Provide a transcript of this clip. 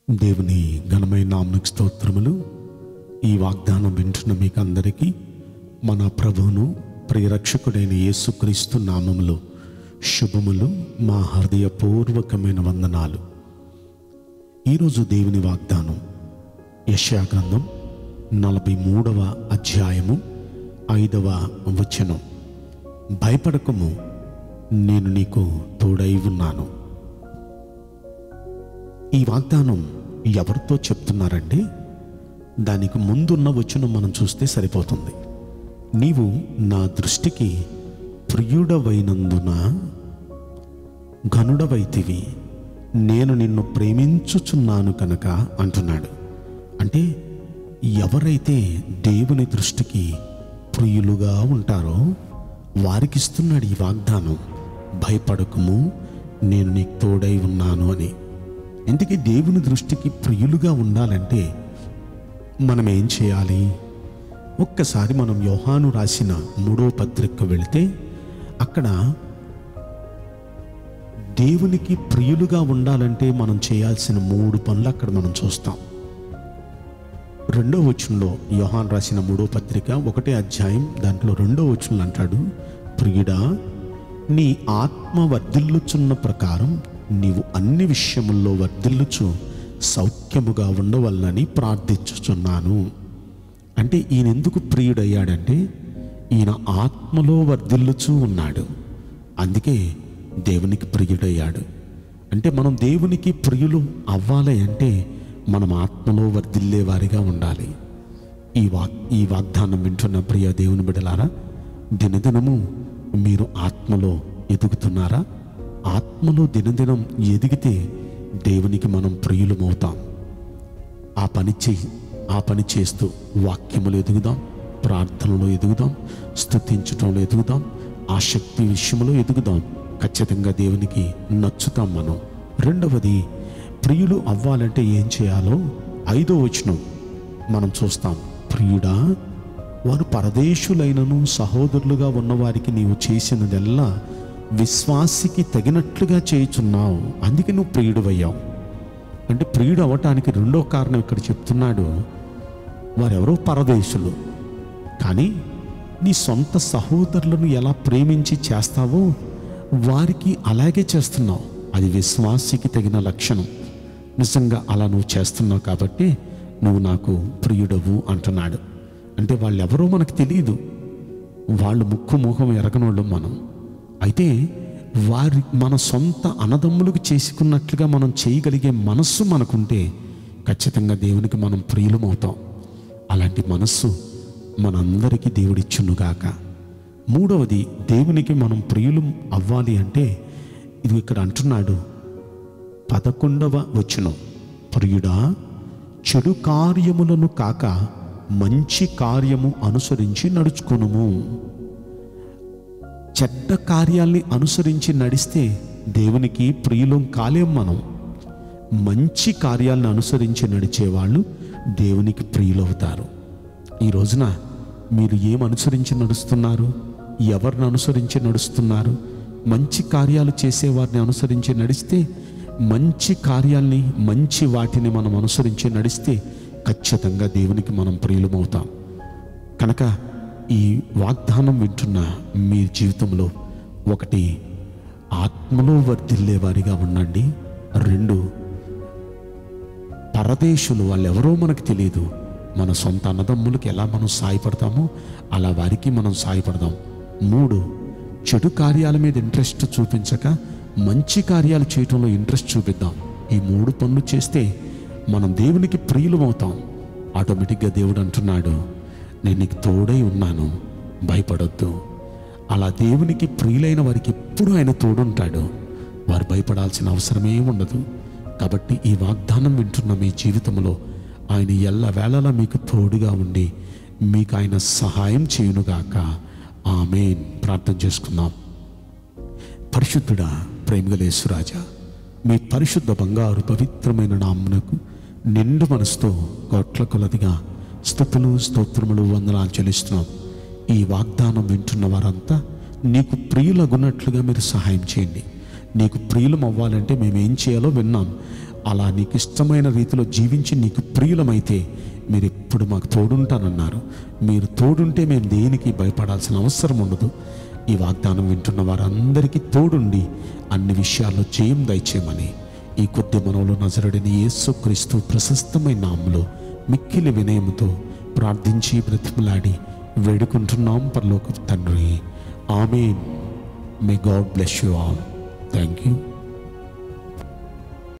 దేవుని ఘనమైన నామకు స్తోత్రములు ఈ వాగ్దానం వింటున్న మీకు అందరికీ మన ప్రభువును ప్రియరక్షకుడైన యేసుక్రీస్తు నామములో శుభములు మా హృదయపూర్వకమైన వందనాలు ఈరోజు దేవుని వాగ్దానం యశా గ్రంథం నలభై మూడవ అధ్యాయము ఐదవ వచనం భయపడకము నేను నీకు తోడై ఉన్నాను ఈ వాగ్దానం ఎవరితో చెప్తున్నారండి దానికి ముందున్న వచనం మనం చూస్తే సరిపోతుంది నీవు నా దృష్టికి ప్రియుడవైనందున ఘనుడవైతివి నేను నిన్ను ప్రేమించుచున్నాను కనుక అంటున్నాడు అంటే ఎవరైతే దేవుని దృష్టికి ప్రియులుగా ఉంటారో వారికి ఇస్తున్నాడు ఈ వాగ్దానం భయపడకము నేను నీకు తోడై ఉన్నాను అని ఇందుకే దేవుని దృష్టికి ప్రియులుగా ఉండాలంటే మనం ఏం చేయాలి ఒక్కసారి మనం యోహాను రాసిన మూడో పత్రిక వెళితే అక్కడ దేవునికి ప్రియులుగా ఉండాలంటే మనం చేయాల్సిన మూడు పనులు అక్కడ మనం చూస్తాం రెండో వచనంలో యోహాన్ రాసిన మూడో పత్రిక ఒకటే అధ్యాయం దాంట్లో రెండో వచనంలో అంటాడు ప్రియుడా నీ ఆత్మ వర్ధిల్లుచున్న ప్రకారం నీవు అన్ని విషయముల్లో వర్ధిల్లుచు సౌఖ్యముగా ఉండవల్లని ప్రార్థించుచున్నాను అంటే ఈయన ఎందుకు ప్రియుడయ్యాడంటే ఈయన ఆత్మలో వర్ధిల్లుచూ ఉన్నాడు అందుకే దేవునికి ప్రియుడయ్యాడు అంటే మనం దేవునికి ప్రియులు అవ్వాలి అంటే మనం ఆత్మలో వర్ధిల్లే వారిగా ఉండాలి ఈ వాగ్ ఈ వాగ్దానం వింటున్న ప్రియ దేవుని బిడలారా దినదినము మీరు ఆత్మలో ఎదుగుతున్నారా ఆత్మలో దినదినం ఎదిగితే దేవునికి మనం ప్రియులమవుతాం ఆ పని చేయి ఆ పని చేస్తూ వాక్యములు ఎదుగుదాం ప్రార్థనలో ఎదుగుదాం స్తుతించటంలో ఎదుగుదాం ఆ శక్తి విషయంలో ఎదుగుదాం ఖచ్చితంగా దేవునికి నచ్చుతాం మనం రెండవది ప్రియులు అవ్వాలంటే ఏం చేయాలో ఐదో వచనం మనం చూస్తాం ప్రియుడా వారు పరదేశులైనను సహోదరులుగా ఉన్నవారికి నీవు చేసినదెల్లా విశ్వాసికి తగినట్లుగా చేయుచున్నావు అందుకే నువ్వు ప్రియుడువయ్యావు అంటే ప్రియుడు అవ్వటానికి రెండో కారణం ఇక్కడ చెప్తున్నాడు వారెవరో పరదేశులు కానీ నీ సొంత సహోదరులను ఎలా ప్రేమించి చేస్తావో వారికి అలాగే చేస్తున్నావు అది విశ్వాసికి తగిన లక్షణం నిజంగా అలా నువ్వు చేస్తున్నావు కాబట్టి నువ్వు నాకు ప్రియుడవు అంటున్నాడు అంటే వాళ్ళెవరో మనకు తెలియదు వాళ్ళు ముక్కు ముఖం ఎరగనోళ్ళు మనం అయితే వారి మన సొంత అన్నదమ్ములకు చేసుకున్నట్లుగా మనం చేయగలిగే మనస్సు మనకుంటే ఖచ్చితంగా దేవునికి మనం ప్రియులమవుతాం అలాంటి మనస్సు మనందరికీ దేవుడిచ్చునుగాక మూడవది దేవునికి మనం ప్రియులం అవ్వాలి అంటే ఇది ఇక్కడ అంటున్నాడు పదకొండవ వచనం ప్రియుడా చెడు కార్యములను కాక మంచి కార్యము అనుసరించి నడుచుకొనుము చెడ్డ కార్యాల్ని అనుసరించి నడిస్తే దేవునికి ప్రియులం కాలేం మనం మంచి కార్యాలను అనుసరించి నడిచేవాళ్ళు దేవునికి ప్రియులవుతారు ఈ రోజున మీరు ఏం అనుసరించి నడుస్తున్నారు ఎవరిని అనుసరించి నడుస్తున్నారు మంచి కార్యాలు చేసేవారిని అనుసరించి నడిస్తే మంచి కార్యాల్ని మంచి వాటిని మనం అనుసరించి నడిస్తే ఖచ్చితంగా దేవునికి మనం ప్రియులమవుతాం కనుక ఈ వాగ్దానం వింటున్న మీ జీవితంలో ఒకటి ఆత్మలో వర్ధిల్లే వారిగా ఉండండి రెండు పరదేశులు వాళ్ళు ఎవరో మనకు తెలియదు మన సొంత అన్నదమ్ములకి ఎలా మనం సాయపడతామో అలా వారికి మనం సాయపడదాం మూడు చెడు కార్యాల మీద ఇంట్రెస్ట్ చూపించక మంచి కార్యాలు చేయటంలో ఇంట్రెస్ట్ చూపిద్దాం ఈ మూడు పనులు చేస్తే మనం దేవునికి ప్రియులమవుతాం ఆటోమేటిక్గా దేవుడు అంటున్నాడు నేను నీకు తోడై ఉన్నాను భయపడొద్దు అలా దేవునికి ప్రియులైన వారికి ఎప్పుడు ఆయన తోడుంటాడు వారు భయపడాల్సిన అవసరమే ఉండదు కాబట్టి ఈ వాగ్దానం వింటున్న మీ జీవితంలో ఆయన ఎల్ల వేళలా మీకు తోడుగా ఉండి మీకు ఆయన సహాయం చేయునుగాక ఆమెన్ ప్రార్థన చేసుకుందాం పరిశుద్ధుడా ప్రేమగలేసురాజా మీ పరిశుద్ధ బంగారు పవిత్రమైన నామ్మునకు నిండు మనసుతో కోట్ల కొలదిగా స్థుతులు స్తోత్రములు వందనాలు చెల్లిస్తున్నాం ఈ వాగ్దానం వింటున్న వారంతా నీకు ప్రియులగున్నట్లుగా మీరు సహాయం చేయండి నీకు ప్రియులం అవ్వాలంటే మేము ఏం చేయాలో విన్నాం అలా నీకు ఇష్టమైన రీతిలో జీవించి నీకు ప్రియులమైతే మీరు ఎప్పుడు మాకు తోడుంటానన్నారు మీరు తోడుంటే మేము దేనికి భయపడాల్సిన అవసరం ఉండదు ఈ వాగ్దానం వింటున్న వారందరికీ తోడుండి అన్ని విషయాల్లో జయం దయచేయమని ఈ కొద్ది మనవులు నజరడిని యేసుక్రీస్తు ప్రశస్తమైన నామములో మిక్కిలి వినయముతో ప్రార్థించి బ్రతిమలాడి వేడుకుంటున్నాం పరలోక తండ్రి ఆమెన్ may God bless you all thank you